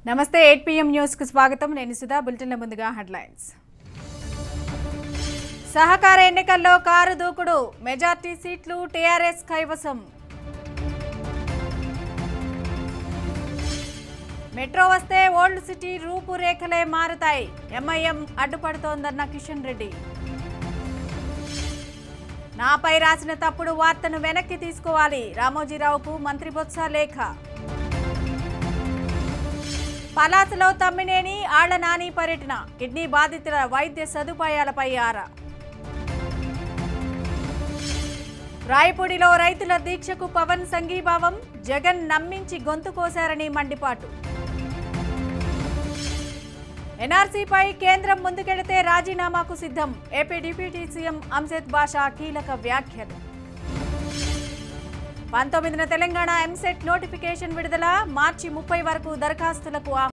నమస్తే eight PM news కు స్వాగతం నేను సుధా బులెటిన్ల ముందుగా హెడ్లైన్స్ సహకార ఎన్నికల్లో కారు దూకుడు మెజార్టీ సీట్లు టీఆర్ఎస్ కైవసం మెట్రో వస్తే ఓల్డ్ సిటీ రూపురేఖలే మారుతాయి ఎంఐఎం అడ్డుపడుతోందన్న కిషన్ రెడ్డి నాపై రాసిన తప్పుడు వార్తను వెనక్కి తీసుకోవాలి రామోజీరావుకు మంత్రి బొత్స లేఖ పలాసలో తమ్మినేని ఆళ్ల నాని పర్యటన కిడ్నీ బాధితుల వైద్య సదుపాయాలపై ఆరా రాయపూడిలో రైతుల దీక్షకు పవన్ సంఘీభావం జగన్ నమ్మించి గొంతు కోశారని మండిపాటు ఎన్ఆర్సీపై కేంద్రం ముందుకెడితే రాజీనామాకు సిద్ధం AP deputy CM Amjad Basha కీలక వ్యాఖ్యలు పంతొమ్మిదిన తెలంగాణ ఎంసెట్ నోటిఫికేషన్ విడుదల మార్చి ముప్పై వరకు దరఖాస్తులకు